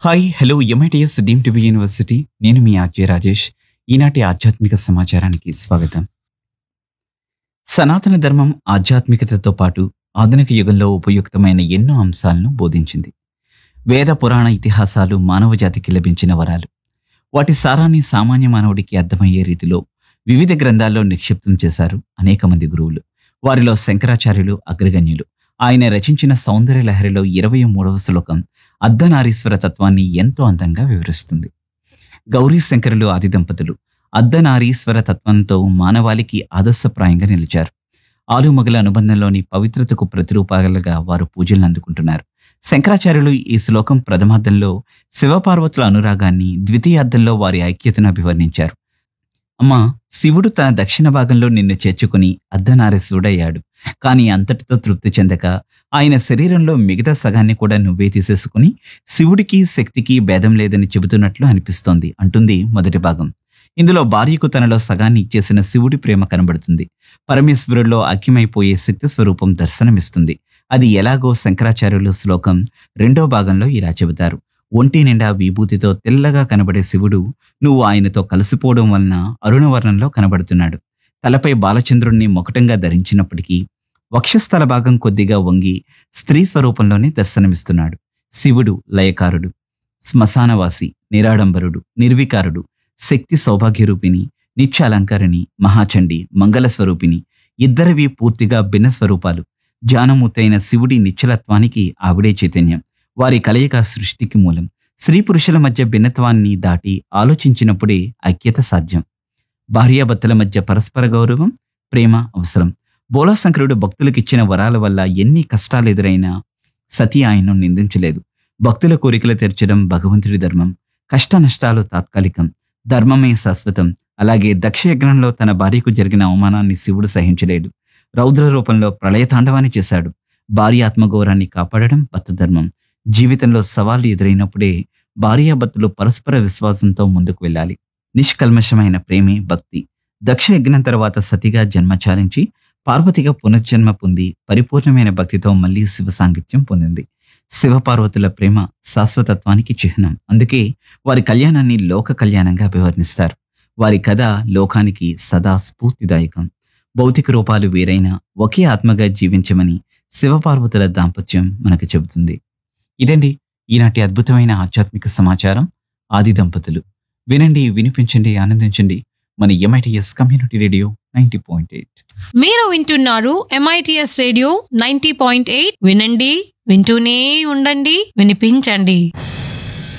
hi hello MITS deem to be university నేను మీ RJ Rajesh ఈనాటి ఆధ్యాత్మిక సమాచారానికి స్వాగతం సనాతన ధర్మం ఆధ్యాత్మికతతో పాటు ఆధునిక యుగంలో ఉపయుక్తమైన ఎన్నో అంశాలను బోధించింది వేద పురాణ ఇతిహాసాలు మానవ జాతికి లభించిన వరాలు వాటి సారాన్ని సామాన్య మానవుడికి అర్థమయ్యే రీతిలో వివిధ గ్రంథాల్లో నిక్షిప్తం చేశారు అనేక మంది గురువులు వారిలో శంకరాచార్యులు అగ్రగణ్యులు ఆయన రచించిన సౌందర్య లహరిలో ఇరవై మూడవ శ్లోకం అర్ధనారీశ్వర తత్వాన్ని ఎంతో అందంగా వివరిస్తుంది గౌరీ శంకరులు ఆది దంపతులు అర్ధనారీశ్వర తత్వంతో మానవాళికి ఆదర్శప్రాయంగా నిలిచారు ఆలుమగల అనుబంధంలోని పవిత్రతకు ప్రతిరూపాలుగా వారు పూజలను అందుకుంటున్నారు శంకరాచార్యులు ఈ శ్లోకం ప్రథమార్థంలో శివపార్వతుల అనురాగాన్ని ద్వితీయార్థంలో వారి ఐక్యతను అభివర్ణించారు అమ్మా శివుడు తన దక్షిణ భాగంలో నిన్ను చేర్చుకుని అర్ధనారీశ్వరుడయ్యాడు కానీ అంతటితో తృప్తి చెందక ఆయన శరీరంలో మిగతా సగాన్ని కూడా నువ్వే తీసేసుకుని శివుడికి శక్తికి భేదం లేదని చెబుతున్నట్లు అనిపిస్తోంది అంటుంది మొదటి భాగం ఇందులో భార్యకు తనలో సగాన్ని ఇచ్చేసిన శివుడి ప్రేమ కనబడుతుంది పరమేశ్వరుల్లో ఐక్యమైపోయే శక్తి స్వరూపం దర్శనమిస్తుంది అది ఎలాగో శంకరాచార్యులు శ్లోకం రెండో భాగంలో ఇలా చెబుతారు ఒంటి నిండా విభూతితో తెల్లగా కనబడే శివుడు నువ్వు ఆయనతో కలిసిపోవడం వలన అరుణవర్ణంలో కనబడుతున్నాడు తలపై బాలచంద్రుణ్ణి మొకటంగా ధరించినప్పటికీ వక్షస్థల భాగం కొద్దిగా వంగి స్త్రీ స్వరూపంలోనే దర్శనమిస్తున్నాడు శివుడు లయకారుడు శ్మశానవాసి నిరాడంబరుడు నిర్వికారుడు శక్తి సౌభాగ్యరూపిణి నిత్య అలంకారిణి మహాచండి మంగళ స్వరూపిణి ఇద్దరివి పూర్తిగా భిన్న స్వరూపాలు జానమూర్తైన శివుడి నిశ్చలత్వానికి ఆవిడే చైతన్యం వారి కలయిక సృష్టికి మూలం స్త్రీ పురుషుల మధ్య భిన్నత్వాన్ని దాటి ఆలోచించినప్పుడే ఐక్యత సాధ్యం భార్యాభర్తల మధ్య పరస్పర గౌరవం ప్రేమ అవసరం బోలాశంకరుడు భక్తులకిచ్చిన వరాల వల్ల ఎన్ని కష్టాలు ఎదురైనా సతీ ఆయన్ను నిందించలేదు భక్తుల కోరికలు తీర్చడం భగవంతుడి ధర్మం కష్ట నష్టాలు తాత్కాలికం ధర్మమే శాశ్వతం అలాగే దక్షయజ్ఞంలో తన భార్యకు జరిగిన అవమానాన్ని శివుడు సహించలేడు రౌద్ర రూపంలో ప్రళయతాండవాన్ని చేశాడు భార్య ఆత్మగౌరాన్ని కాపాడడం భర్త ధర్మం జీవితంలో సవాళ్లు ఎదురైనప్పుడే భార్యాభర్తలు పరస్పర విశ్వాసంతో ముందుకు వెళ్ళాలి నిష్కల్మషమైన ప్రేమే భక్తి దక్ష యజ్ఞం తర్వాత సతిగా జన్మచారించి పార్వతిగా పునర్జన్మ పొంది పరిపూర్ణమైన భక్తితో మళ్ళీ శివ సాంగిత్యం పొందింది శివ పార్వతుల ప్రేమ శాశ్వతత్వానికి చిహ్నం అందుకే వారి కళ్యాణాన్ని లోక కళ్యాణంగా అభివర్ణిస్తారు వారి కథ లోకానికి సదా స్ఫూర్తిదాయకం భౌతిక రూపాలు వేరైనా ఒకే ఆత్మగా జీవించమని శివపార్వతుల దాంపత్యం మనకు చెబుతుంది ఇదండి ఈనాటి అద్భుతమైన ఆధ్యాత్మిక సమాచారం ఆది దంపతులు వినండి వినిపించండి ఆనందించండి మన MITS community radio ninety point eight మీరు వింటున్నారు MITS radio ninety point eight వినండి వింటూనే ఉండండి వినిపించండి